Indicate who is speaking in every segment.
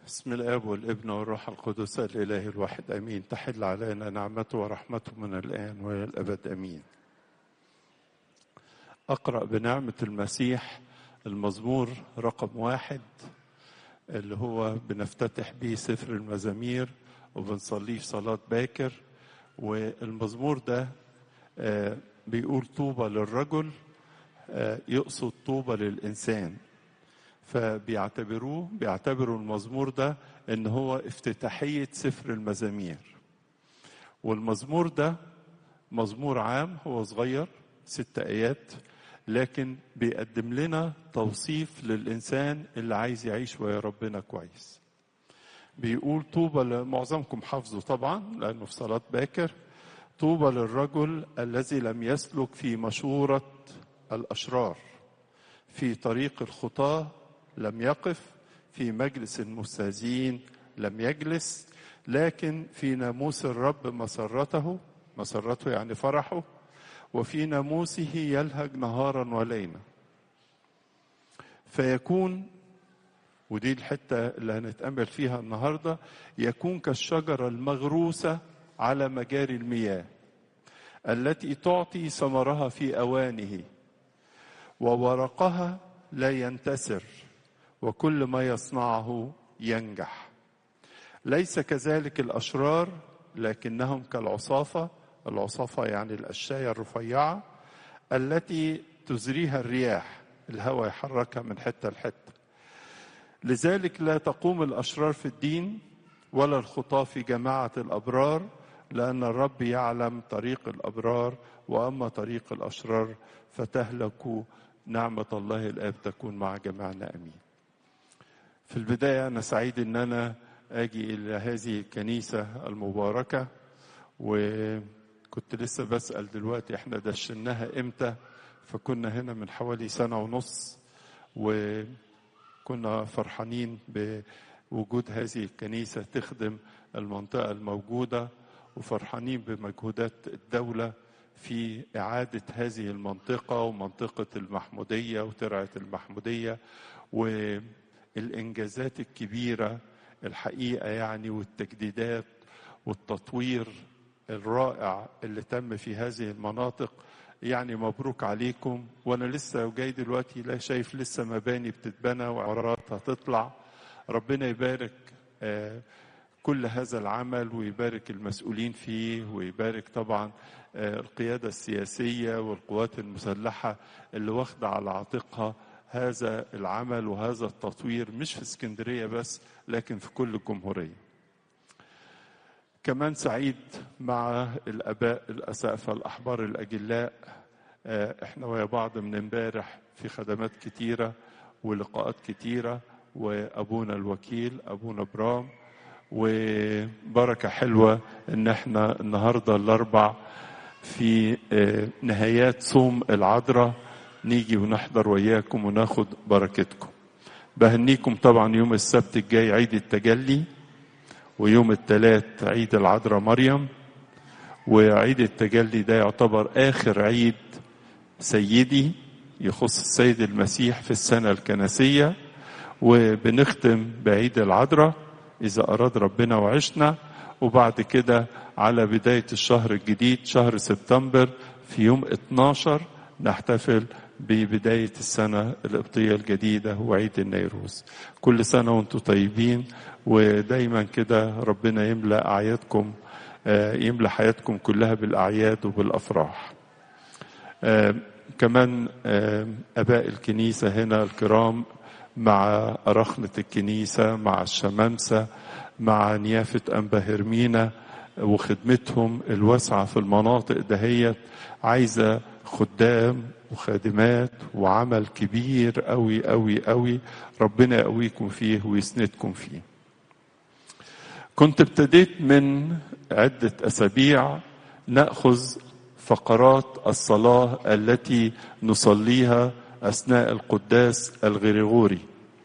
Speaker 1: بسم الاب والابن والروح القدس الاله الواحد امين تحل علينا نعمته ورحمته من الان والى الابد امين اقرا بنعمه المسيح المزمور رقم واحد اللي هو بنفتتح به سفر المزامير وبنصليه في صلاه باكر والمزمور ده آه، بيقول طوبى للرجل آه، يقصد طوبى للانسان فبيعتبروه بيعتبروا المزمور ده ان هو افتتاحيه سفر المزامير والمزمور ده مزمور عام هو صغير ست ايات لكن بيقدم لنا توصيف للانسان اللي عايز يعيش ويا ربنا كويس بيقول طوبى ل- معظمكم حافظه طبعا لانه في صلاه باكر طوبى للرجل الذي لم يسلك في مشوره الاشرار في طريق الخطاه لم يقف في مجلس المستهزئين لم يجلس لكن في ناموس الرب مسرته مسرته يعني فرحه وفي ناموسه يلهج نهارا وليلا فيكون ودي الحتة اللي هنتأمل فيها النهاردة يكون كالشجرة المغروسة على مجاري المياه التي تعطي ثمرها في أوانه وورقها لا ينتسر وكل ما يصنعه ينجح ليس كذلك الاشرار لكنهم كالعصافه العصافه يعني الاشايه الرفيعه التي تزريها الرياح الهواء يحركها من حته لحته لذلك لا تقوم الاشرار في الدين ولا الخطاه في جماعه الابرار لان الرب يعلم طريق الابرار واما طريق الاشرار فتهلك نعمه الله الاب تكون مع جميعنا امين في البدايه انا سعيد ان انا اجي الى هذه الكنيسه المباركه وكنت لسه بسال دلوقتي احنا دشناها امتى فكنا هنا من حوالي سنه ونص وكنا فرحانين بوجود هذه الكنيسه تخدم المنطقه الموجوده وفرحانين بمجهودات الدوله في إعادة هذه المنطقة ومنطقة المحمودية وترعة المحمودية والإنجازات الكبيرة الحقيقة يعني والتجديدات والتطوير الرائع اللي تم في هذه المناطق يعني مبروك عليكم وانا لسه جاي دلوقتي لا شايف لسه مباني بتتبنى وعمارات هتطلع ربنا يبارك آه كل هذا العمل ويبارك المسؤولين فيه ويبارك طبعا آه، القيادة السياسية والقوات المسلحة اللي واخدة على عاتقها هذا العمل وهذا التطوير مش في اسكندرية بس لكن في كل الجمهورية كمان سعيد مع الآباء الأسقفة الأحبار الأجلاء آه، احنا ويا بعض من امبارح في خدمات كتيرة ولقاءات كتيرة وأبونا الوكيل أبونا برام وبركة حلوة إن احنا النهاردة الأربع في آه، نهايات صوم العذراء نيجي ونحضر وياكم وناخد بركتكم بهنيكم طبعا يوم السبت الجاي عيد التجلي ويوم الثلاث عيد العذراء مريم وعيد التجلي ده يعتبر آخر عيد سيدي يخص السيد المسيح في السنة الكنسية وبنختم بعيد العذراء إذا أراد ربنا وعشنا وبعد كده على بداية الشهر الجديد شهر سبتمبر في يوم 12 نحتفل ببداية السنة القبطية الجديدة وعيد النيروز كل سنة وانتم طيبين ودايما كده ربنا يملأ أعيادكم آه، يملأ حياتكم كلها بالأعياد وبالأفراح آه، كمان آه، أباء الكنيسة هنا الكرام مع أرخنة الكنيسة مع الشمامسة مع نيافة أنبا هرمينا وخدمتهم الواسعة في المناطق دهيت عايزة خدام وخادمات وعمل كبير قوي قوي قوي ربنا يقويكم فيه ويسندكم فيه كنت ابتديت من عدة أسابيع نأخذ فقرات الصلاة التي نصليها أثناء القداس الغريغوري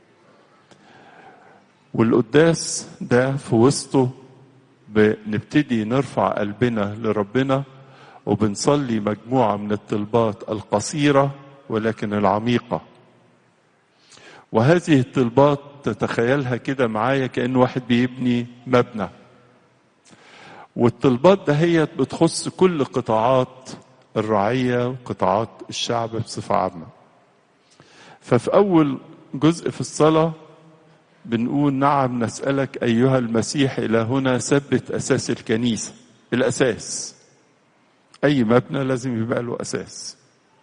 Speaker 1: والقداس ده في وسطه بنبتدي نرفع قلبنا لربنا وبنصلي مجموعة من الطلبات القصيرة ولكن العميقة وهذه الطلبات تتخيلها كده معايا كأن واحد بيبني مبنى والطلبات ده هي بتخص كل قطاعات الرعية وقطاعات الشعب بصفة عامة ففي أول جزء في الصلاة بنقول نعم نسألك أيها المسيح إلى هنا ثبت أساس الكنيسة الأساس أي مبنى لازم يبقى له أساس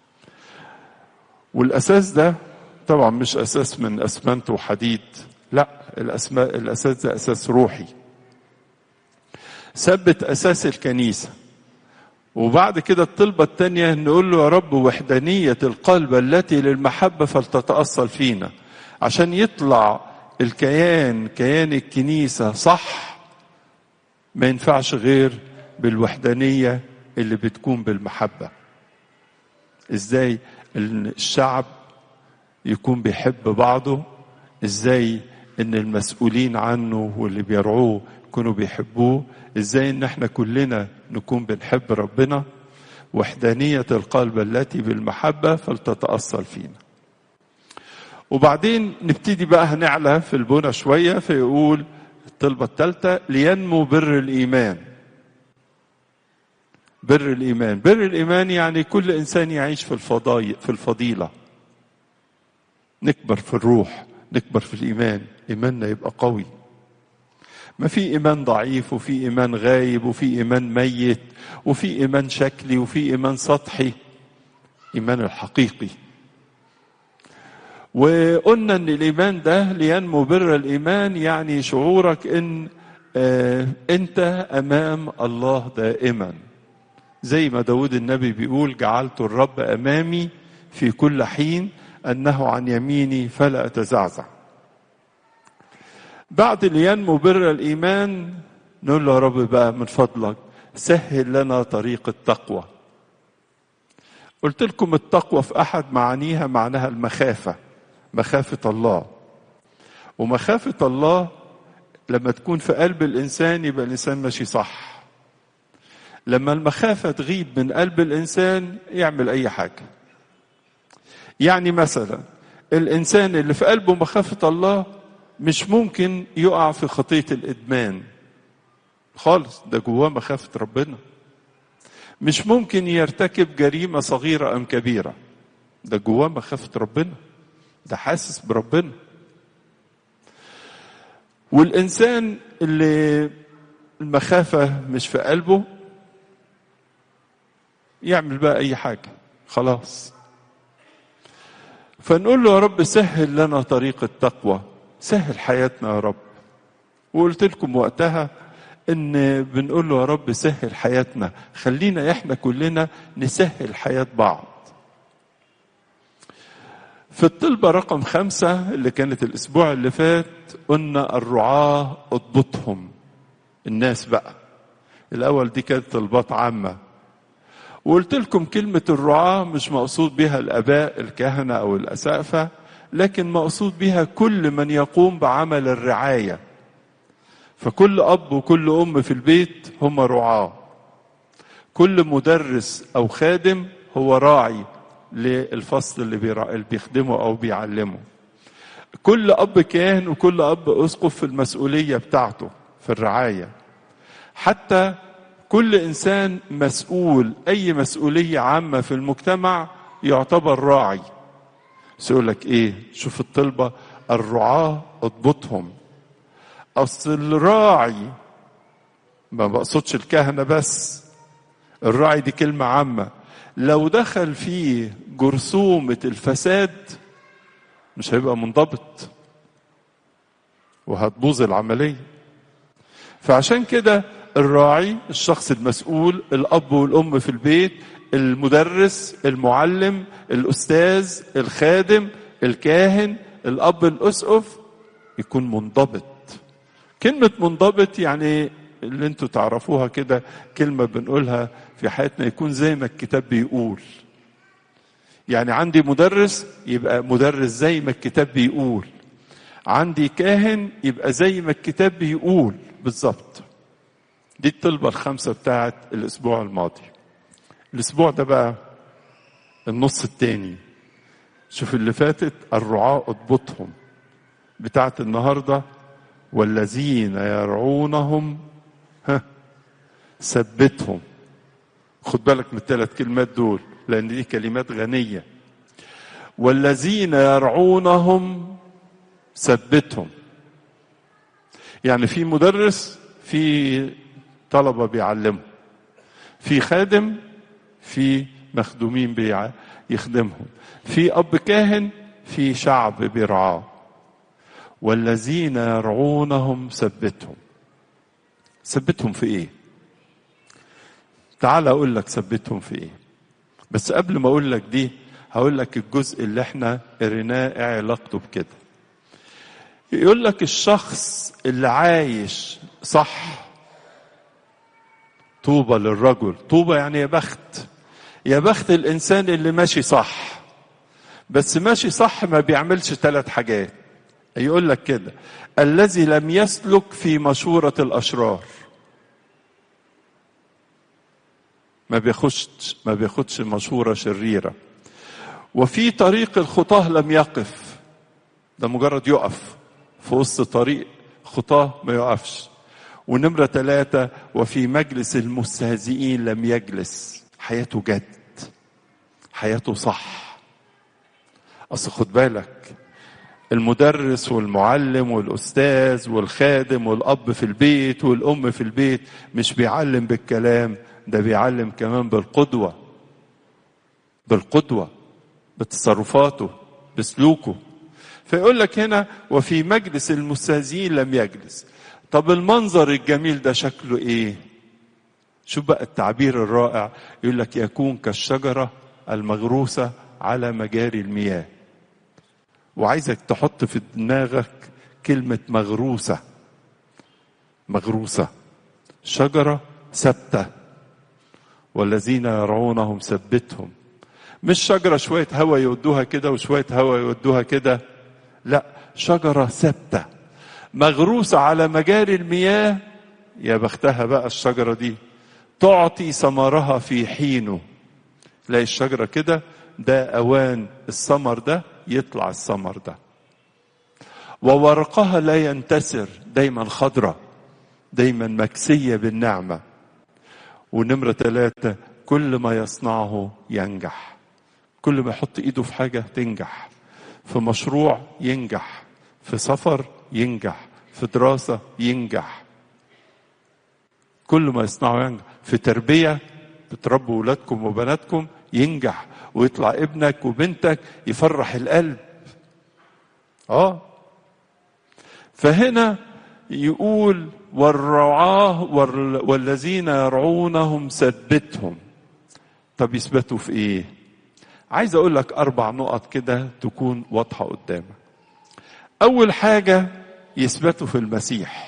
Speaker 1: والأساس ده طبعا مش أساس من أسمنت وحديد لا الأسماء الأساس ده أساس روحي ثبت أساس الكنيسة وبعد كده الطلبة التانية نقول له يا رب وحدانية القلب التي للمحبة فلتتأصل فينا عشان يطلع الكيان كيان الكنيسة صح ما ينفعش غير بالوحدانية اللي بتكون بالمحبة ازاي الشعب يكون بيحب بعضه ازاي ان المسؤولين عنه واللي بيرعوه يكونوا بيحبوه ازاي ان احنا كلنا نكون بنحب ربنا وحدانية القلب التي بالمحبة فلتتأصل فينا وبعدين نبتدي بقى هنعلى في البنى شوية فيقول الطلبة الثالثة لينمو بر الإيمان بر الإيمان بر الإيمان يعني كل إنسان يعيش في الفضايل في الفضيلة نكبر في الروح نكبر في الإيمان إيماننا يبقى قوي ما في إيمان ضعيف وفي إيمان غايب وفي إيمان ميت وفي إيمان شكلي وفي إيمان سطحي إيمان الحقيقي وقلنا ان الايمان ده لينمو بر الايمان يعني شعورك ان آه انت امام الله دائما زي ما داود النبي بيقول جعلت الرب امامي في كل حين انه عن يميني فلا اتزعزع بعد لينمو بر الايمان نقول له يا رب بقى من فضلك سهل لنا طريق التقوى قلت لكم التقوى في احد معانيها معناها المخافه مخافة الله ومخافة الله لما تكون في قلب الإنسان يبقى الإنسان ماشي صح لما المخافة تغيب من قلب الإنسان يعمل أي حاجة يعني مثلا الإنسان اللي في قلبه مخافة الله مش ممكن يقع في خطية الإدمان خالص ده جواه مخافة ربنا مش ممكن يرتكب جريمة صغيرة أم كبيرة ده جواه مخافة ربنا ده حاسس بربنا والإنسان اللي المخافة مش في قلبه يعمل بقى أي حاجة خلاص فنقول له يا رب سهل لنا طريق التقوى سهل حياتنا يا رب وقلت لكم وقتها ان بنقول له يا رب سهل حياتنا خلينا احنا كلنا نسهل حياة بعض في الطلبة رقم خمسة اللي كانت الأسبوع اللي فات قلنا الرعاة اضبطهم الناس بقى الأول دي كانت طلبات عامة وقلت لكم كلمة الرعاة مش مقصود بها الآباء الكهنة أو الأسافة لكن مقصود بها كل من يقوم بعمل الرعاية فكل أب وكل أم في البيت هم رعاة كل مدرس أو خادم هو راعي للفصل اللي, بيرا... اللي بيخدمه او بيعلمه كل اب كاهن وكل اب اسقف في المسؤوليه بتاعته في الرعايه حتى كل انسان مسؤول اي مسؤوليه عامه في المجتمع يعتبر راعي يقول لك ايه شوف الطلبه الرعاه اضبطهم اصل الراعي ما بقصدش الكهنه بس الراعي دي كلمه عامه لو دخل فيه جرثومة الفساد مش هيبقى منضبط وهتبوظ العملية فعشان كده الراعي الشخص المسؤول الأب والأم في البيت المدرس المعلم الأستاذ الخادم الكاهن الأب الأسقف يكون منضبط كلمة منضبط يعني اللي انتوا تعرفوها كده كلمة بنقولها في حياتنا يكون زي ما الكتاب بيقول يعني عندي مدرس يبقى مدرس زي ما الكتاب بيقول عندي كاهن يبقى زي ما الكتاب بيقول بالظبط دي الطلبة الخمسة بتاعت الأسبوع الماضي الأسبوع ده بقى النص التاني شوف اللي فاتت الرعاة اضبطهم بتاعت النهارده والذين يرعونهم ها ثبتهم خد بالك من الثلاث كلمات دول لان دي كلمات غنيه والذين يرعونهم ثبتهم يعني في مدرس في طلبه بيعلمهم في خادم في مخدومين بيخدمهم في اب كاهن في شعب بيرعاه والذين يرعونهم ثبتهم ثبتهم في ايه تعال اقول لك ثبتهم في ايه بس قبل ما اقول لك دي هقول لك الجزء اللي احنا قريناه ايه علاقته بكده يقول لك الشخص اللي عايش صح طوبى للرجل طوبى يعني يا بخت يا بخت الانسان اللي ماشي صح بس ماشي صح ما بيعملش ثلاث حاجات يقول لك كده الذي لم يسلك في مشورة الأشرار ما بياخدش ما بياخدش مشورة شريرة وفي طريق الخطاه لم يقف ده مجرد يقف في وسط طريق خطاه ما يقفش ونمرة ثلاثة وفي مجلس المستهزئين لم يجلس حياته جد حياته صح أصل خد بالك المدرس والمعلم والأستاذ والخادم والأب في البيت والأم في البيت مش بيعلم بالكلام ده بيعلم كمان بالقدوة بالقدوة بتصرفاته بسلوكه فيقول لك هنا وفي مجلس المستهزئين لم يجلس طب المنظر الجميل ده شكله ايه شوف بقى التعبير الرائع يقول لك يكون كالشجرة المغروسة على مجاري المياه وعايزك تحط في دماغك كلمة مغروسة مغروسة شجرة ثابتة والذين يرعونهم ثبتهم مش شجرة شوية هوا يودوها كده وشوية هوا يودوها كده لا شجرة ثابتة مغروسة على مجاري المياه يا بختها بقى الشجرة دي تعطي ثمرها في حينه تلاقي الشجرة كده ده أوان الثمر ده يطلع الثمر ده وورقها لا ينتسر دايما خضرة دايما مكسية بالنعمة ونمرة ثلاثة كل ما يصنعه ينجح كل ما يحط ايده في حاجة تنجح في مشروع ينجح في سفر ينجح في دراسة ينجح كل ما يصنعه ينجح في تربية بتربوا ولادكم وبناتكم ينجح ويطلع ابنك وبنتك يفرح القلب اه فهنا يقول والرعاه والذين يرعونهم ثبتهم طب يثبتوا في ايه عايز اقول لك اربع نقط كده تكون واضحه قدامك اول حاجه يثبتوا في المسيح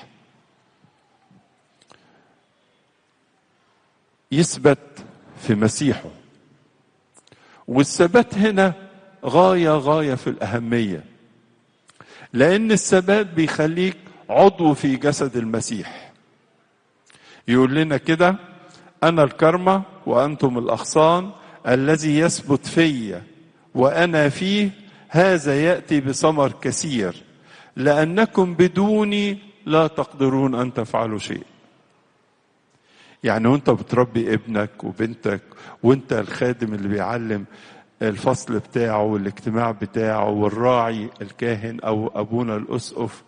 Speaker 1: يثبت في مسيحه والثبات هنا غايه غايه في الاهميه لان الثبات بيخليك عضو في جسد المسيح يقول لنا كده انا الكرمه وانتم الاغصان الذي يثبت في وانا فيه هذا ياتي بثمر كثير لانكم بدوني لا تقدرون ان تفعلوا شيء يعني وانت بتربي ابنك وبنتك وانت الخادم اللي بيعلم الفصل بتاعه والاجتماع بتاعه والراعي الكاهن او ابونا الاسقف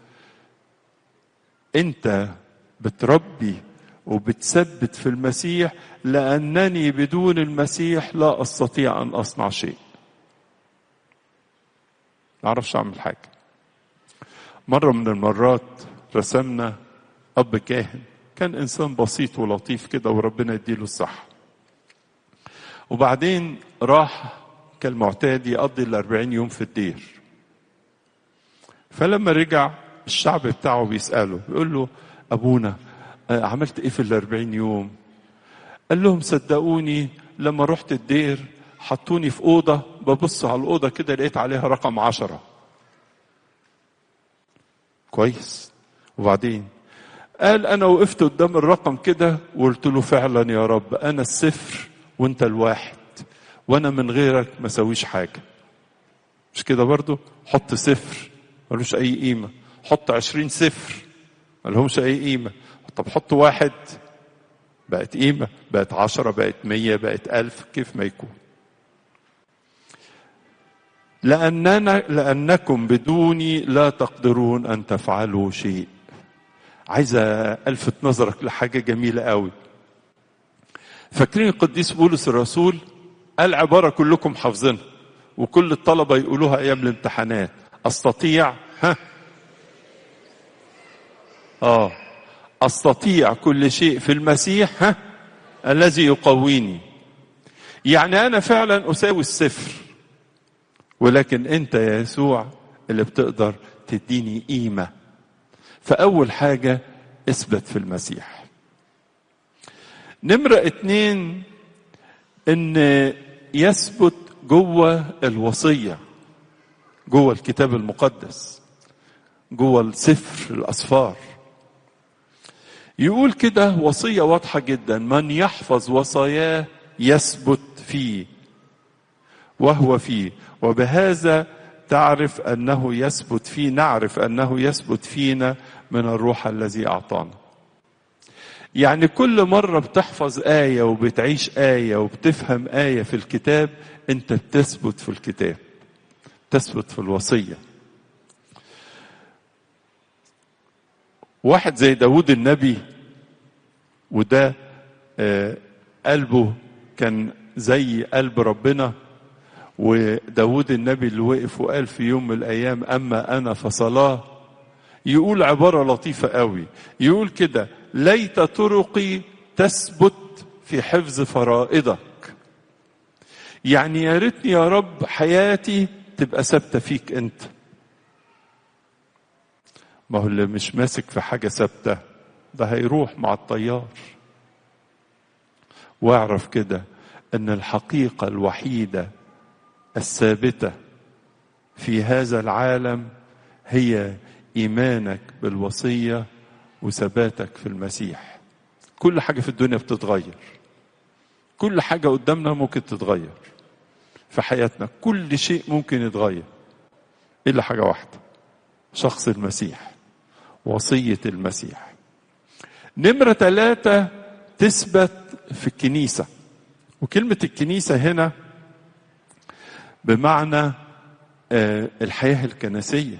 Speaker 1: انت بتربي وبتثبت في المسيح لانني بدون المسيح لا استطيع ان اصنع شيء ما اعرفش اعمل حاجه مره من المرات رسمنا اب كاهن كان انسان بسيط ولطيف كده وربنا يديله الصحه وبعدين راح كالمعتاد يقضي الأربعين يوم في الدير فلما رجع الشعب بتاعه بيسأله بيقول له أبونا عملت إيه في الأربعين يوم قال لهم صدقوني لما رحت الدير حطوني في أوضة ببص على الأوضة كده لقيت عليها رقم عشرة كويس وبعدين قال أنا وقفت قدام الرقم كده وقلت له فعلا يا رب أنا الصفر وأنت الواحد وأنا من غيرك ما سويش حاجة مش كده برضو حط صفر ملوش أي قيمة حط عشرين صفر ملهمش أي قيمة طب حط واحد بقت قيمة بقت عشرة بقت مية بقت ألف كيف ما يكون لأننا لأنكم بدوني لا تقدرون أن تفعلوا شيء عايز ألفت نظرك لحاجة جميلة قوي فاكرين القديس بولس الرسول قال عبارة كلكم حافظينها وكل الطلبة يقولوها أيام الامتحانات أستطيع ها آه أستطيع كل شيء في المسيح ها الذي يقويني يعني أنا فعلا أساوي الصفر ولكن أنت يا يسوع اللي بتقدر تديني قيمة فأول حاجة اثبت في المسيح نمرة اتنين ان يثبت جوه الوصية جوه الكتاب المقدس جوه السفر الأسفار يقول كده وصية واضحة جدا من يحفظ وصاياه يثبت فيه وهو فيه وبهذا تعرف أنه يثبت فيه نعرف أنه يثبت فينا من الروح الذي أعطانا يعني كل مرة بتحفظ آية وبتعيش آية وبتفهم آية في الكتاب أنت بتثبت في الكتاب تثبت في الوصية واحد زي داود النبي وده آه قلبه كان زي قلب ربنا وداود النبي اللي وقف وقال في يوم من الأيام أما أنا فصلاه يقول عبارة لطيفة قوي يقول كده ليت طرقي تثبت في حفظ فرائضك يعني يا ريتني يا رب حياتي تبقى ثابتة فيك أنت ما هو اللي مش ماسك في حاجة ثابتة ده هيروح مع الطيار واعرف كده أن الحقيقة الوحيدة الثابتة في هذا العالم هي إيمانك بالوصية وثباتك في المسيح كل حاجة في الدنيا بتتغير كل حاجة قدامنا ممكن تتغير في حياتنا كل شيء ممكن يتغير إلا حاجة واحدة شخص المسيح وصية المسيح نمرة ثلاثة تثبت في الكنيسة وكلمة الكنيسة هنا بمعنى الحياة الكنسية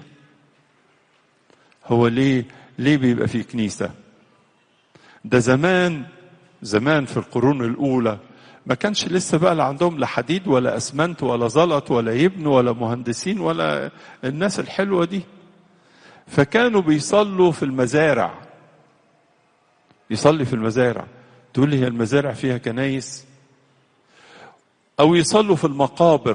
Speaker 1: هو ليه ليه بيبقى في كنيسة ده زمان زمان في القرون الأولى ما كانش لسه بقى لا عندهم لا حديد ولا أسمنت ولا زلط ولا يبن ولا مهندسين ولا الناس الحلوة دي فكانوا بيصلوا في المزارع يصلي في المزارع تقول لي هي المزارع فيها كنايس أو يصلوا في المقابر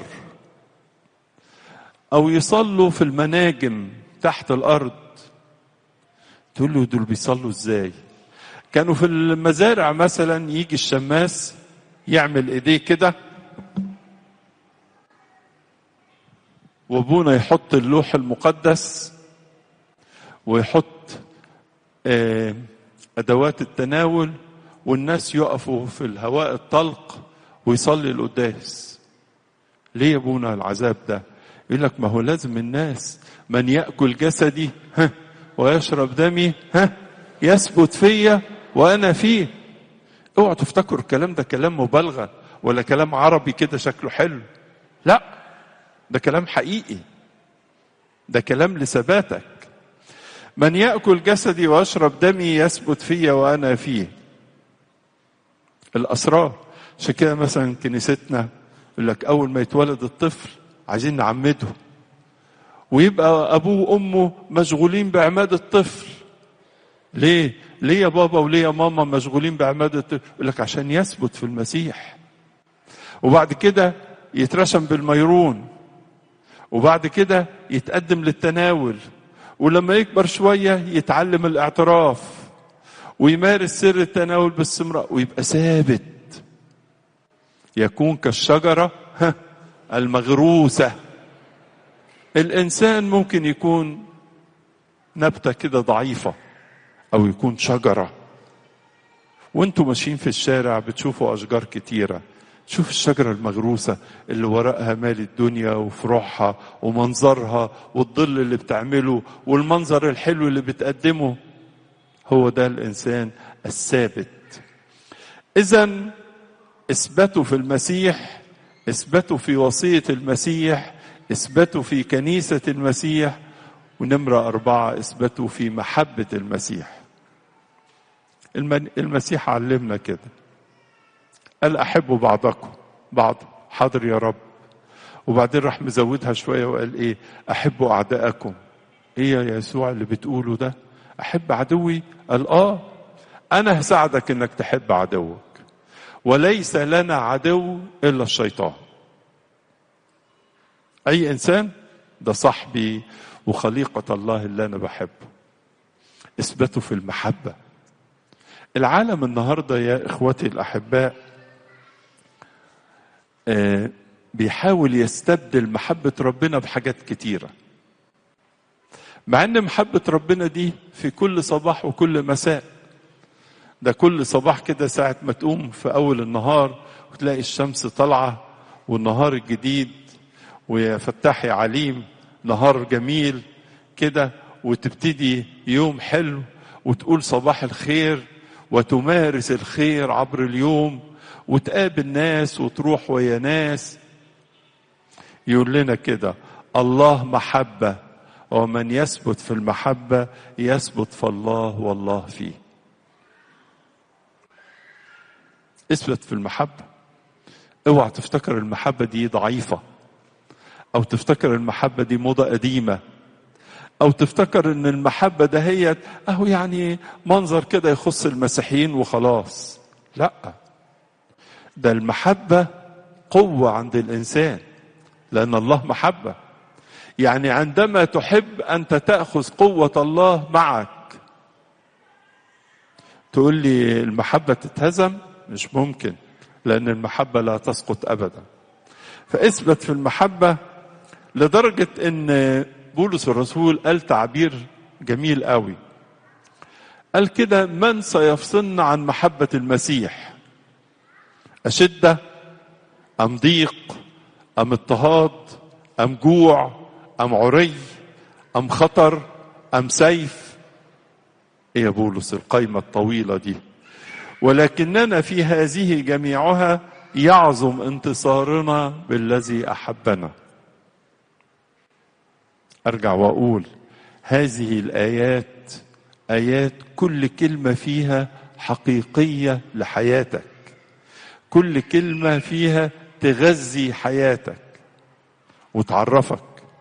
Speaker 1: أو يصلوا في المناجم تحت الأرض تقول له دول بيصلوا ازاي كانوا في المزارع مثلا يجي الشماس يعمل ايديه كده وابونا يحط اللوح المقدس ويحط ادوات التناول والناس يقفوا في الهواء الطلق ويصلي القداس ليه يا ابونا العذاب ده يقول لك ما هو لازم الناس من ياكل جسدي ها ويشرب دمي ها يثبت فيا وانا فيه اوعوا تفتكروا الكلام ده كلام مبالغه ولا كلام عربي كده شكله حلو لا ده كلام حقيقي ده كلام لثباتك من ياكل جسدي ويشرب دمي يثبت فيا وانا فيه الاسرار عشان كده مثلا كنيستنا يقول لك اول ما يتولد الطفل عايزين نعمده ويبقى ابوه وامه مشغولين بعماد الطفل ليه ليه يا بابا وليه يا ماما مشغولين بعماد الطفل يقول لك عشان يثبت في المسيح وبعد كده يترشم بالميرون وبعد كده يتقدم للتناول ولما يكبر شويه يتعلم الاعتراف ويمارس سر التناول باستمرار ويبقى ثابت يكون كالشجره المغروسه الانسان ممكن يكون نبته كده ضعيفه او يكون شجره وانتوا ماشيين في الشارع بتشوفوا اشجار كتيره شوف الشجرة المغروسة اللي ورقها مال الدنيا وفروعها ومنظرها والظل اللي بتعمله والمنظر الحلو اللي بتقدمه هو ده الإنسان الثابت إذا اثبتوا في المسيح اثبتوا في وصية المسيح اثبتوا في كنيسة المسيح ونمرة أربعة اثبتوا في محبة المسيح المسيح علمنا كده قال أحبوا بعضكم بعض حاضر يا رب وبعدين راح مزودها شوية وقال إيه أحبوا أعداءكم إيه يا يسوع اللي بتقوله ده أحب عدوي قال آه أنا هساعدك إنك تحب عدوك وليس لنا عدو إلا الشيطان أي إنسان ده صاحبي وخليقة الله اللي أنا بحبه اثبتوا في المحبة العالم النهاردة يا إخوتي الأحباء آه بيحاول يستبدل محبة ربنا بحاجات كتيرة مع ان محبة ربنا دي في كل صباح وكل مساء ده كل صباح كده ساعة ما تقوم في أول النهار وتلاقي الشمس طالعة والنهار الجديد ويا فتاح يا عليم نهار جميل كده وتبتدي يوم حلو وتقول صباح الخير وتمارس الخير عبر اليوم وتقابل ناس وتروح ويا ناس يقول لنا كده الله محبة ومن يثبت في المحبة يثبت في الله والله فيه اثبت في المحبة اوعى تفتكر المحبة دي ضعيفة او تفتكر المحبة دي موضة قديمة او تفتكر ان المحبة دهيت اهو يعني منظر كده يخص المسيحيين وخلاص لا ده المحبة قوة عند الانسان لان الله محبة يعني عندما تحب انت تاخذ قوة الله معك تقول لي المحبة تتهزم مش ممكن لان المحبة لا تسقط ابدا فاثبت في المحبة لدرجة ان بولس الرسول قال تعبير جميل قوي قال كده من سيفصلنا عن محبة المسيح أشدة أم ضيق أم اضطهاد أم جوع أم عري أم خطر أم سيف إيه يا بولس القايمة الطويلة دي ولكننا في هذه جميعها يعظم انتصارنا بالذي أحبنا ارجع واقول هذه الايات ايات كل كلمه فيها حقيقيه لحياتك كل كلمه فيها تغذي حياتك وتعرفك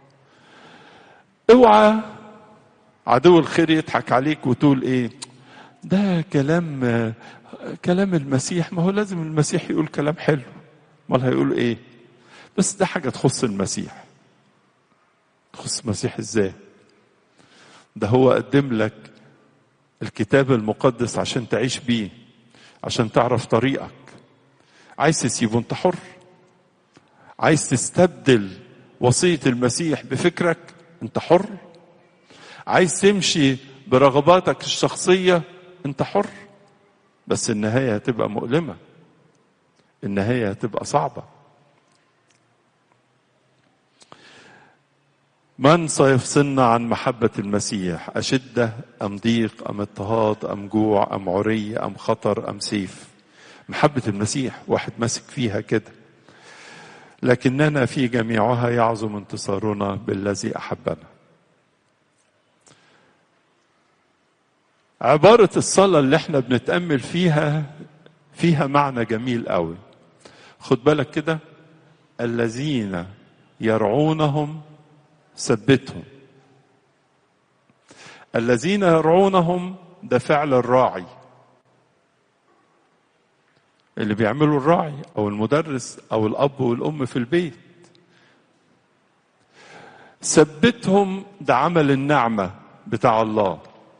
Speaker 1: اوعى عدو الخير يضحك عليك وتقول ايه ده كلام كلام المسيح ما هو لازم المسيح يقول كلام حلو امال هيقول ايه بس ده حاجه تخص المسيح تخص المسيح ازاي ده هو قدم لك الكتاب المقدس عشان تعيش بيه عشان تعرف طريقك عايز تسيبه انت حر عايز تستبدل وصية المسيح بفكرك انت حر عايز تمشي برغباتك الشخصية انت حر بس النهاية هتبقى مؤلمة النهاية هتبقى صعبة من سيفصلنا عن محبة المسيح أشدة أم ضيق أم اضطهاد أم جوع أم عري أم خطر أم سيف محبة المسيح واحد ماسك فيها كده لكننا في جميعها يعظم انتصارنا بالذي أحبنا عبارة الصلاة اللي احنا بنتأمل فيها فيها معنى جميل قوي خد بالك كده الذين يرعونهم ثبتهم الذين يرعونهم ده فعل الراعي اللي بيعمله الراعي او المدرس او الاب والام في البيت ثبتهم ده عمل النعمه بتاع الله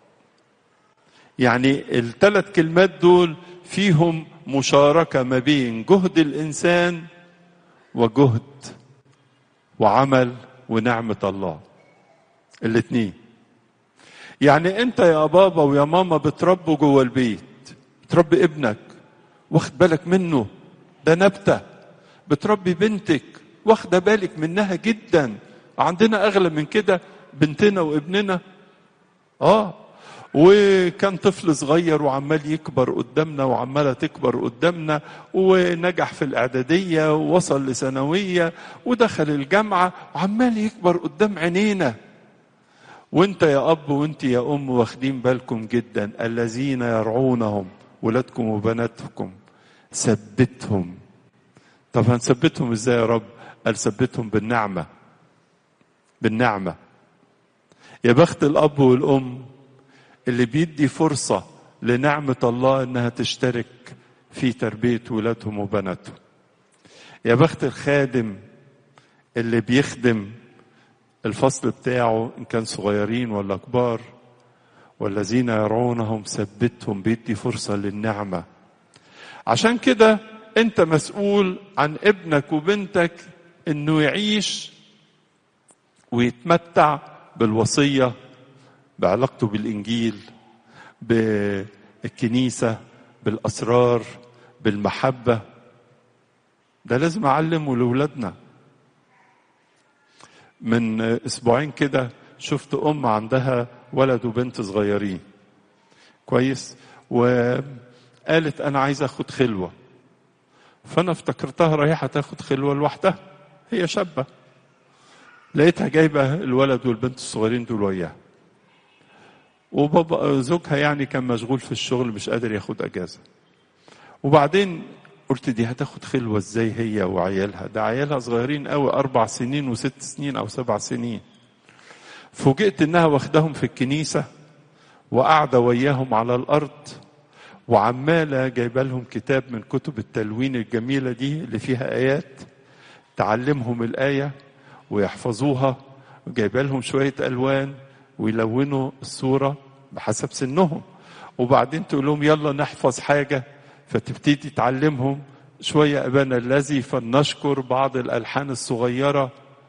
Speaker 1: يعني الثلاث كلمات دول فيهم مشاركه ما بين جهد الانسان وجهد وعمل ونعمة الله الاثنين يعني انت يا بابا ويا ماما بتربوا جوه البيت بتربي ابنك واخد بالك منه ده نبتة بتربي بنتك واخده بالك منها جدا عندنا اغلى من كده بنتنا وابننا اه وكان طفل صغير وعمال يكبر قدامنا وعماله تكبر قدامنا ونجح في الاعداديه ووصل لثانويه ودخل الجامعه وعمال يكبر قدام عينينا وانت يا اب وانت يا ام واخدين بالكم جدا الذين يرعونهم ولادكم وبناتكم ثبتهم طب هنثبتهم ازاي يا رب قال ثبتهم بالنعمه بالنعمه يا بخت الاب والام اللي بيدي فرصه لنعمه الله انها تشترك في تربيه ولادهم وبناتهم يا بخت الخادم اللي بيخدم الفصل بتاعه ان كان صغيرين ولا كبار والذين يرعونهم ثبتهم بيدي فرصه للنعمه عشان كده انت مسؤول عن ابنك وبنتك انه يعيش ويتمتع بالوصيه بعلاقته بالانجيل بالكنيسه بالاسرار بالمحبه ده لازم اعلمه لاولادنا من اسبوعين كده شفت ام عندها ولد وبنت صغيرين كويس وقالت انا عايزه اخد خلوه فانا افتكرتها رايحه تاخد خلوه لوحدها هي شابه لقيتها جايبه الولد والبنت الصغيرين دول وياها وبابا زوجها يعني كان مشغول في الشغل مش قادر ياخد اجازه وبعدين قلت دي هتاخد خلوه ازاي هي وعيالها ده عيالها صغيرين قوي اربع سنين وست سنين او سبع سنين فوجئت انها واخداهم في الكنيسه وقاعده وياهم على الارض وعماله جايبه لهم كتاب من كتب التلوين الجميله دي اللي فيها ايات تعلمهم الايه ويحفظوها وجايبه لهم شويه الوان ويلونوا الصوره بحسب سنهم وبعدين تقول لهم يلا نحفظ حاجه فتبتدي تعلمهم شويه ابانا الذي فلنشكر بعض الالحان الصغيره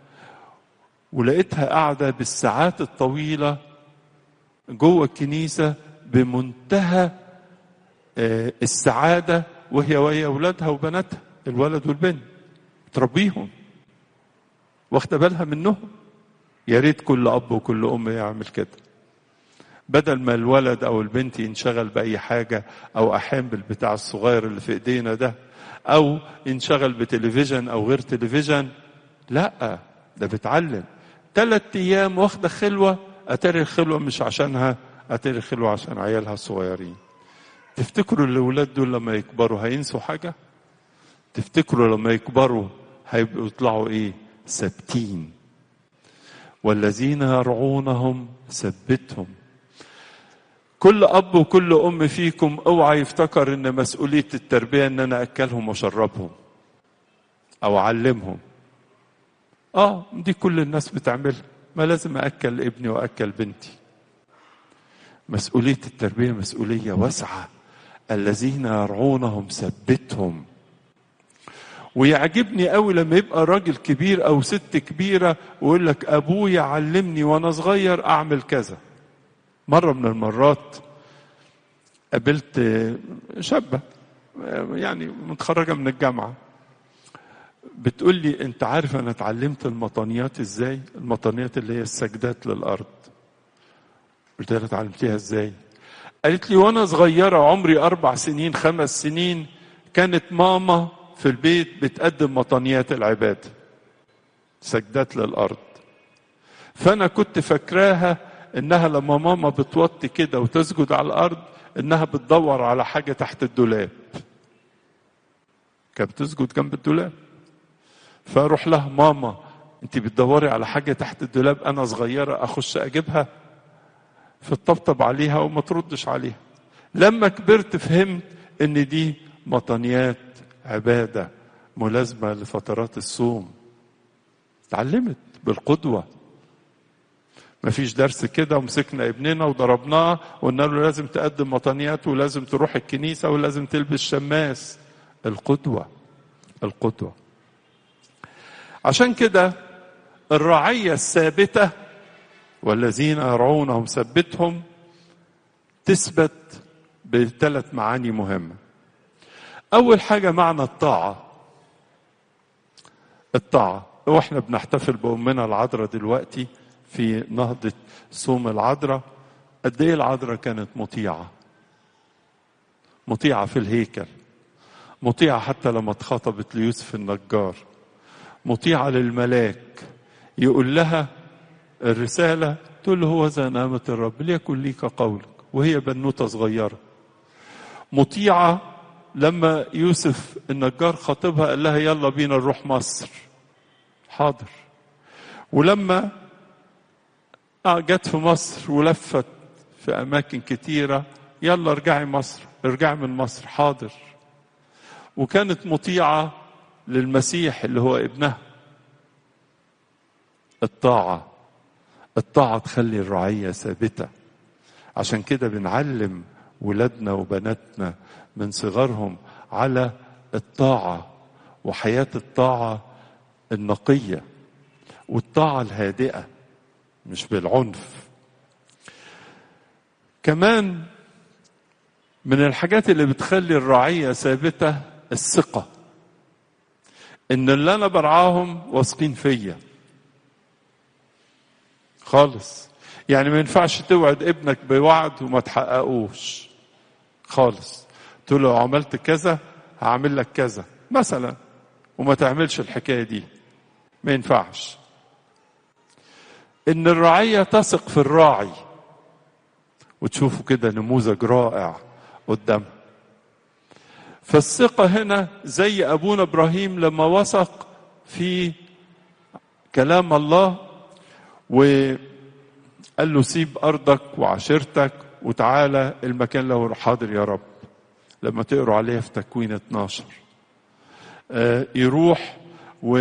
Speaker 1: ولقيتها قاعده بالساعات الطويله جوه الكنيسه بمنتهى السعاده وهي وهي اولادها وبناتها الولد والبنت تربيهم واخده بالها منهم يا ريت كل اب وكل ام يعمل كده بدل ما الولد او البنت ينشغل باي حاجه او احيان بالبتاع الصغير اللي في ايدينا ده او ينشغل بتلفزيون او غير تلفزيون لا ده بيتعلم ثلاث ايام واخده خلوه اتاري الخلوه مش عشانها اتاري الخلوه عشان عيالها الصغيرين تفتكروا الاولاد دول لما يكبروا هينسوا حاجه تفتكروا لما يكبروا هيبقوا يطلعوا ايه ثابتين والذين يرعونهم ثبتهم كل اب وكل ام فيكم اوعى يفتكر ان مسؤوليه التربيه ان انا اكلهم واشربهم او اعلمهم اه دي كل الناس بتعملها ما لازم اكل ابني واكل بنتي مسؤوليه التربيه مسؤوليه واسعه الذين يرعونهم ثبتهم ويعجبني قوي لما يبقى راجل كبير او ست كبيره ويقول لك ابويا علمني وانا صغير اعمل كذا مره من المرات قابلت شابه يعني متخرجه من الجامعه بتقول لي انت عارف انا اتعلمت المطانيات ازاي المطانيات اللي هي السجدات للارض قلت لها اتعلمتيها ازاي قالت لي وانا صغيره عمري اربع سنين خمس سنين كانت ماما في البيت بتقدم مطانيات العباده سجدات للارض فانا كنت فاكراها انها لما ماما بتوطي كده وتسجد على الارض انها بتدور على حاجه تحت الدولاب كانت بتسجد جنب الدولاب فاروح لها ماما انت بتدوري على حاجه تحت الدولاب انا صغيره اخش اجيبها فتطبطب عليها وما تردش عليها لما كبرت فهمت ان دي مطانيات عباده ملازمه لفترات الصوم اتعلمت بالقدوه مفيش درس كده ومسكنا ابننا وضربناه وقلنا له لازم تقدم مطانيات ولازم تروح الكنيسه ولازم تلبس شماس القدوه القدوه عشان كده الرعيه الثابته والذين يرعونهم ثبتهم تثبت بثلاث معاني مهمه اول حاجه معنى الطاعه الطاعة واحنا بنحتفل بأمنا العذراء دلوقتي في نهضة صوم العذراء قد ايه العذراء كانت مطيعة مطيعة في الهيكل مطيعة حتى لما اتخطبت ليوسف النجار مطيعة للملاك يقول لها الرسالة تقول له هو ذا نعمة الرب ليكن ليك قولك وهي بنوتة صغيرة مطيعة لما يوسف النجار خاطبها قال لها يلا بينا نروح مصر حاضر ولما جت في مصر ولفت في أماكن كتيرة يلا ارجعي مصر ارجعي من مصر حاضر وكانت مطيعة للمسيح اللي هو ابنها الطاعة الطاعة تخلي الرعية ثابتة عشان كده بنعلم ولادنا وبناتنا من صغرهم على الطاعة وحياة الطاعة النقية والطاعة الهادئة مش بالعنف كمان من الحاجات اللي بتخلي الرعية ثابتة الثقة ان اللي انا برعاهم واثقين فيا خالص يعني ما ينفعش توعد ابنك بوعد وما تحققوش خالص تقول له لو عملت كذا هعمل لك كذا مثلا وما تعملش الحكايه دي ما ينفعش ان الرعيه تثق في الراعي وتشوفوا كده نموذج رائع قدامها فالثقة هنا زي أبونا إبراهيم لما وثق في كلام الله وقال له سيب أرضك وعشيرتك وتعالى المكان له حاضر يا رب لما تقروا عليها في تكوين 12 آه يروح و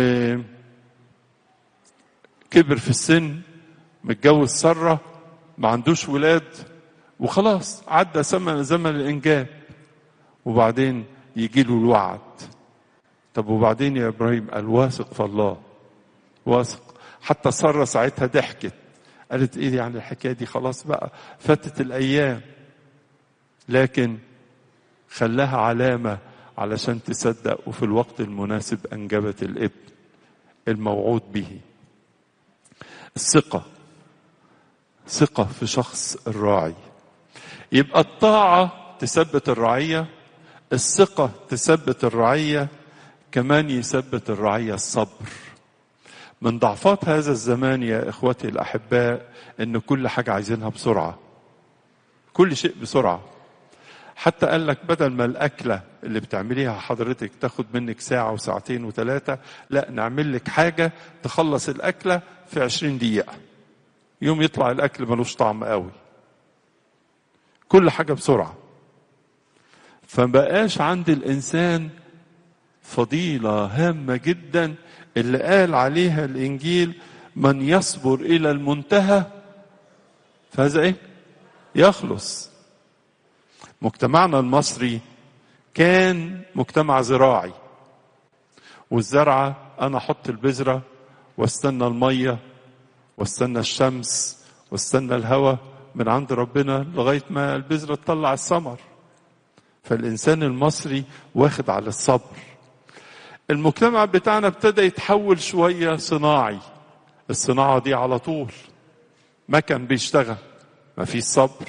Speaker 1: كبر في السن متجوز سرة ما عندوش ولاد وخلاص عدى زمن زمن الإنجاب وبعدين يجي له الوعد طب وبعدين يا ابراهيم قال واثق في الله واثق حتى ساره ساعتها ضحكت قالت ايه يعني الحكايه دي خلاص بقى فاتت الايام لكن خلاها علامه علشان تصدق وفي الوقت المناسب انجبت الابن الموعود به الثقه ثقه في شخص الراعي يبقى الطاعه تثبت الرعيه الثقة تثبت الرعية كمان يثبت الرعية الصبر من ضعفات هذا الزمان يا إخوتي الأحباء إن كل حاجة عايزينها بسرعة كل شيء بسرعة حتى قال لك بدل ما الأكلة اللي بتعمليها حضرتك تاخد منك ساعة وساعتين وثلاثة لا نعمل لك حاجة تخلص الأكلة في عشرين دقيقة يوم يطلع الأكل ملوش طعم قوي كل حاجة بسرعة فبقاش عند الانسان فضيله هامه جدا اللي قال عليها الانجيل من يصبر الى المنتهى فهذا ايه يخلص مجتمعنا المصري كان مجتمع زراعي والزرعه انا احط البذره واستنى الميه واستنى الشمس واستنى الهواء من عند ربنا لغايه ما البذره تطلع الثمر فالإنسان المصري واخد على الصبر المجتمع بتاعنا ابتدى يتحول شوية صناعي الصناعة دي على طول ما كان بيشتغل ما فيش صبر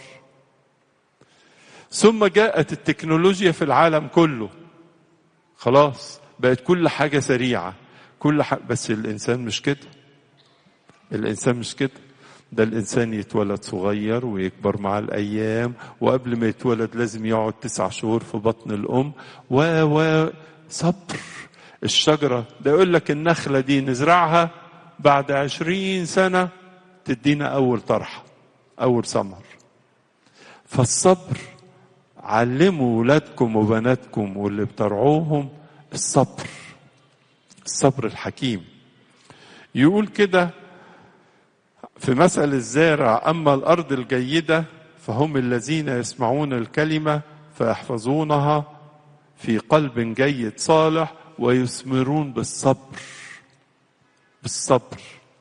Speaker 1: ثم جاءت التكنولوجيا في العالم كله خلاص بقت كل حاجة سريعة كل حاجة بس الإنسان مش كده الإنسان مش كده ده الإنسان يتولد صغير ويكبر مع الأيام وقبل ما يتولد لازم يقعد تسع شهور في بطن الأم و و صبر الشجرة ده يقول لك النخلة دي نزرعها بعد عشرين سنة تدينا أول طرحة أول ثمر فالصبر علموا ولادكم وبناتكم واللي بترعوهم الصبر الصبر الحكيم يقول كده في مثل الزارع أما الأرض الجيدة فهم الذين يسمعون الكلمة فيحفظونها في قلب جيد صالح ويثمرون بالصبر بالصبر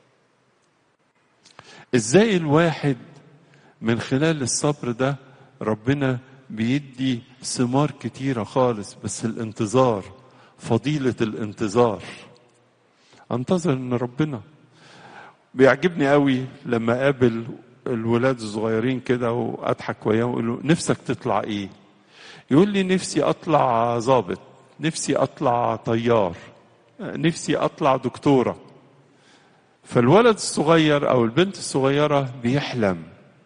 Speaker 1: ازاي الواحد من خلال الصبر ده ربنا بيدي ثمار كتيرة خالص بس الانتظار فضيلة الانتظار انتظر ان ربنا بيعجبني قوي لما اقابل الولاد الصغيرين كده واضحك وياهم واقول له نفسك تطلع ايه يقول لي نفسي اطلع ظابط نفسي اطلع طيار نفسي اطلع دكتوره فالولد الصغير او البنت الصغيره بيحلم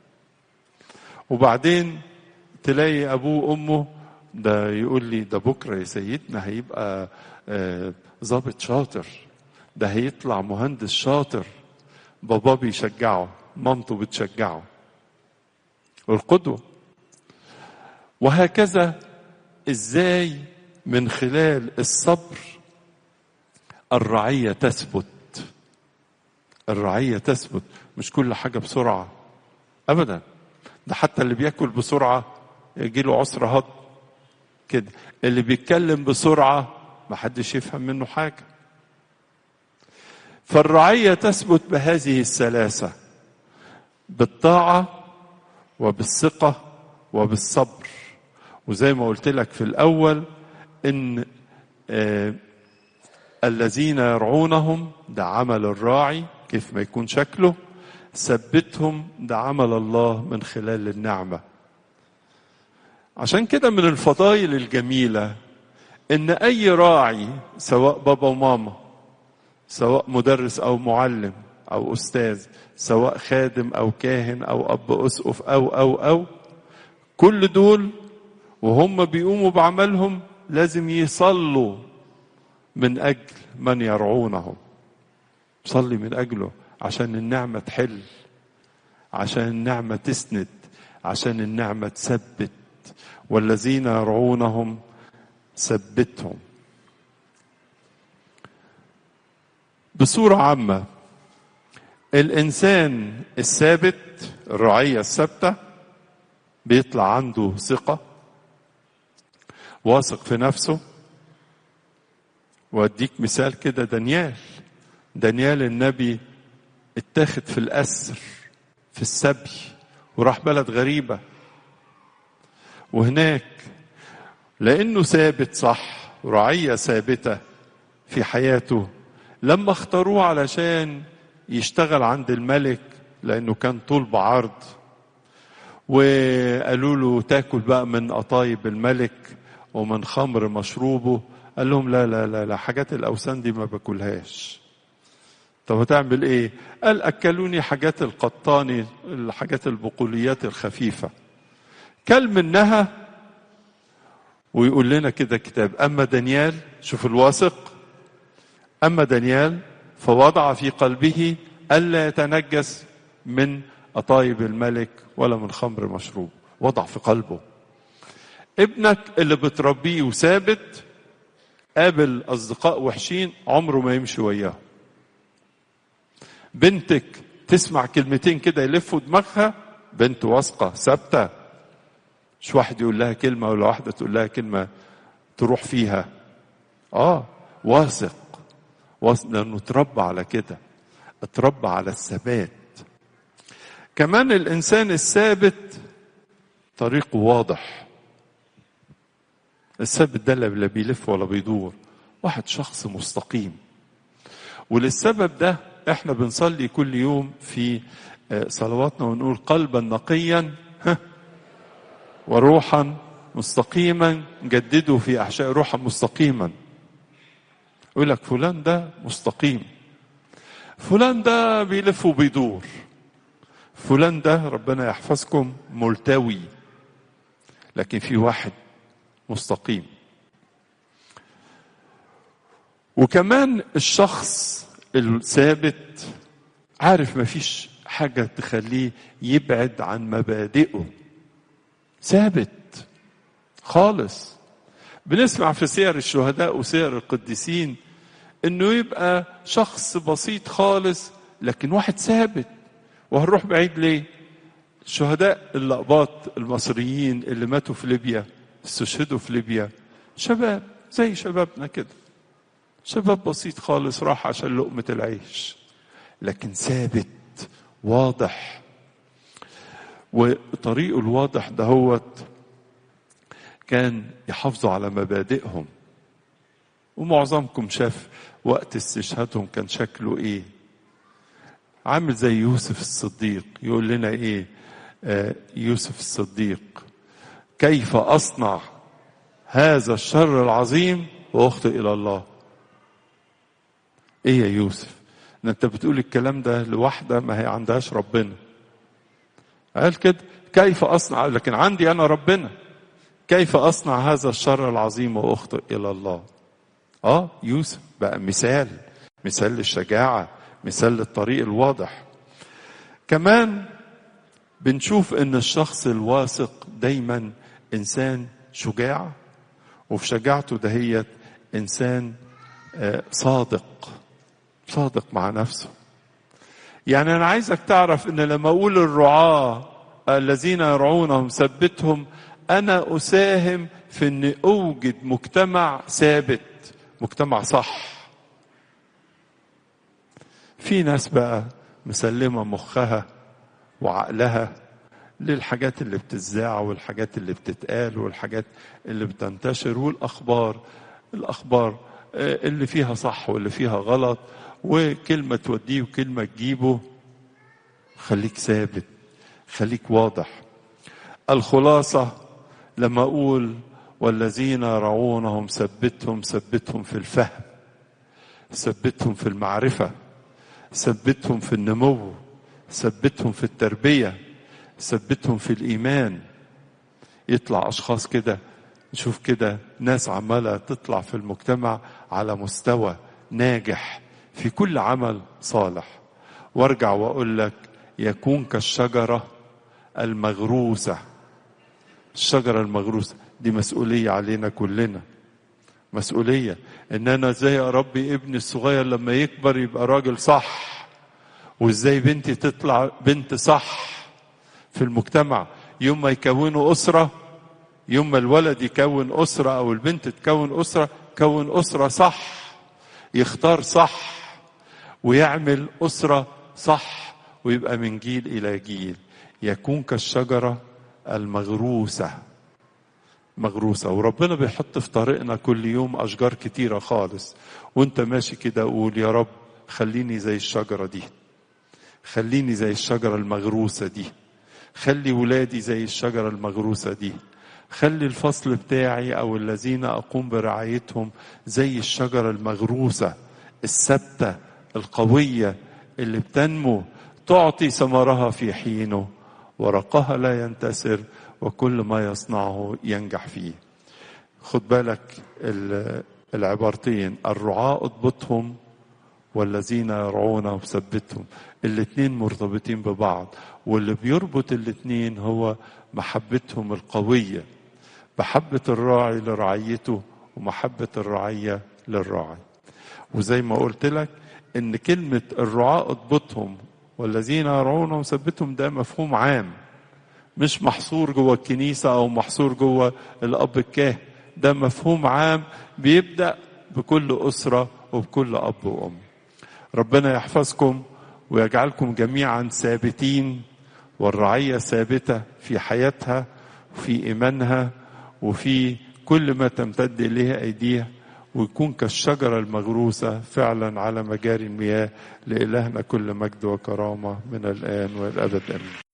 Speaker 1: وبعدين تلاقي ابوه وامه ده يقول لي ده بكره يا سيدنا هيبقى ظابط شاطر ده هيطلع مهندس شاطر بابا بيشجعه مامته بتشجعه القدوه وهكذا ازاي من خلال الصبر الرعيه تثبت الرعيه تثبت مش كل حاجه بسرعه ابدا ده حتى اللي بياكل بسرعه يجي له عسر هضم كده اللي بيتكلم بسرعه ما حدش يفهم منه حاجه فالرعيه تثبت بهذه الثلاثه بالطاعه وبالثقه وبالصبر وزي ما قلت لك في الاول ان آه الذين يرعونهم ده عمل الراعي كيف ما يكون شكله ثبتهم ده عمل الله من خلال النعمه عشان كده من الفضائل الجميله ان اي راعي سواء بابا وماما سواء مدرس او معلم او استاذ سواء خادم او كاهن او اب اسقف او او او كل دول وهم بيقوموا بعملهم لازم يصلوا من اجل من يرعونهم صلي من اجله عشان النعمه تحل عشان النعمه تسند عشان النعمه تثبت والذين يرعونهم ثبتهم بصوره عامه الانسان الثابت الرعيه الثابته بيطلع عنده ثقه واثق في نفسه واديك مثال كده دانيال دانيال النبي اتاخد في الاسر في السبي وراح بلد غريبه وهناك لانه ثابت صح رعيه ثابته في حياته لما اختاروه علشان يشتغل عند الملك لانه كان طول بعرض وقالوا له تاكل بقى من قطايب الملك ومن خمر مشروبه قال لهم لا لا لا لا حاجات الاوثان دي ما باكلهاش طب هتعمل ايه قال اكلوني حاجات القطاني الحاجات البقوليات الخفيفه كل منها ويقول لنا كده كتاب اما دانيال شوف الواثق اما دانيال فوضع في قلبه الا يتنجس من قطايب الملك ولا من خمر مشروب وضع في قلبه ابنك اللي بتربيه وثابت قابل اصدقاء وحشين عمره ما يمشي وياهم بنتك تسمع كلمتين كده يلفوا دماغها بنت واثقه ثابته مش واحد يقول لها كلمه ولا واحده تقول لها كلمه تروح فيها اه واثق واثق لانه اتربى على كده اتربى على الثبات كمان الانسان الثابت طريقه واضح الثابت ده لا بيلف ولا بيدور واحد شخص مستقيم وللسبب ده احنا بنصلي كل يوم في صلواتنا ونقول قلبا نقيا وروحا مستقيما جددوا في احشاء روحا مستقيما يقول لك فلان ده مستقيم فلان ده بيلف وبيدور فلان ده ربنا يحفظكم ملتوي لكن في واحد مستقيم وكمان الشخص الثابت عارف ما فيش حاجة تخليه يبعد عن مبادئه ثابت خالص بنسمع في سير الشهداء وسير القديسين انه يبقى شخص بسيط خالص لكن واحد ثابت وهنروح بعيد ليه الشهداء اللقباط المصريين اللي ماتوا في ليبيا استشهدوا في ليبيا شباب زي شبابنا كده شباب بسيط خالص راح عشان لقمة العيش لكن ثابت واضح وطريقه الواضح دهوت كان يحافظوا على مبادئهم ومعظمكم شاف وقت استشهادهم كان شكله ايه عامل زي يوسف الصديق يقول لنا ايه آه يوسف الصديق كيف اصنع هذا الشر العظيم واخطئ الى الله ايه يا يوسف ده انت بتقول الكلام ده لواحده ما هي عندهاش ربنا قال كده كيف اصنع لكن عندي انا ربنا كيف اصنع هذا الشر العظيم واخطئ الى الله اه يوسف بقى مثال مثال للشجاعه مثال للطريق الواضح كمان بنشوف ان الشخص الواثق دايما انسان شجاع وفي شجاعته دهيت انسان صادق صادق مع نفسه يعني انا عايزك تعرف ان لما اقول الرعاه الذين يرعونهم ثبتهم انا اساهم في ان اوجد مجتمع ثابت مجتمع صح في ناس بقى مسلمه مخها وعقلها للحاجات اللي بتذاع والحاجات اللي بتتقال والحاجات اللي بتنتشر والاخبار الاخبار اللي فيها صح واللي فيها غلط وكلمه توديه وكلمه تجيبه خليك ثابت خليك واضح الخلاصه لما اقول والذين يرعونهم ثبتهم ثبتهم في الفهم ثبتهم في المعرفه ثبتهم في النمو ثبتهم في التربيه ثبتهم في الايمان يطلع اشخاص كده نشوف كده ناس عماله تطلع في المجتمع على مستوى ناجح في كل عمل صالح وارجع واقول لك يكون كالشجره المغروسه الشجره المغروسه دي مسؤوليه علينا كلنا مسؤوليه ان انا ازاي اربي ابني الصغير لما يكبر يبقى راجل صح وازاي بنتي تطلع بنت صح في المجتمع يوم ما يكونوا اسره يوم ما الولد يكون اسره او البنت تكون اسره كون اسره صح يختار صح ويعمل اسره صح ويبقى من جيل الى جيل يكون كالشجره المغروسه مغروسه وربنا بيحط في طريقنا كل يوم اشجار كتيره خالص وانت ماشي كده قول يا رب خليني زي الشجره دي خليني زي الشجره المغروسه دي خلي ولادي زي الشجره المغروسه دي خلي الفصل بتاعي او الذين اقوم برعايتهم زي الشجره المغروسه الثابته القويه اللي بتنمو تعطي ثمرها في حينه ورقها لا ينتسر وكل ما يصنعه ينجح فيه خد بالك العبارتين الرعاة اضبطهم والذين يرعونهم ثبتهم الاتنين مرتبطين ببعض واللي بيربط الاتنين هو محبتهم القوية محبة الراعي لرعيته ومحبة الرعية للراعي وزي ما قلت لك ان كلمة الرعاة اضبطهم والذين يرعونهم ثبتهم ده مفهوم عام مش محصور جوه الكنيسة أو محصور جوه الأب الكاهن ده مفهوم عام بيبدأ بكل أسرة وبكل أب وأم ربنا يحفظكم ويجعلكم جميعا ثابتين والرعية ثابتة في حياتها وفي إيمانها وفي كل ما تمتد إليه أيديها ويكون كالشجرة المغروسة فعلا على مجاري المياه لإلهنا كل مجد وكرامة من الآن والأبد آمين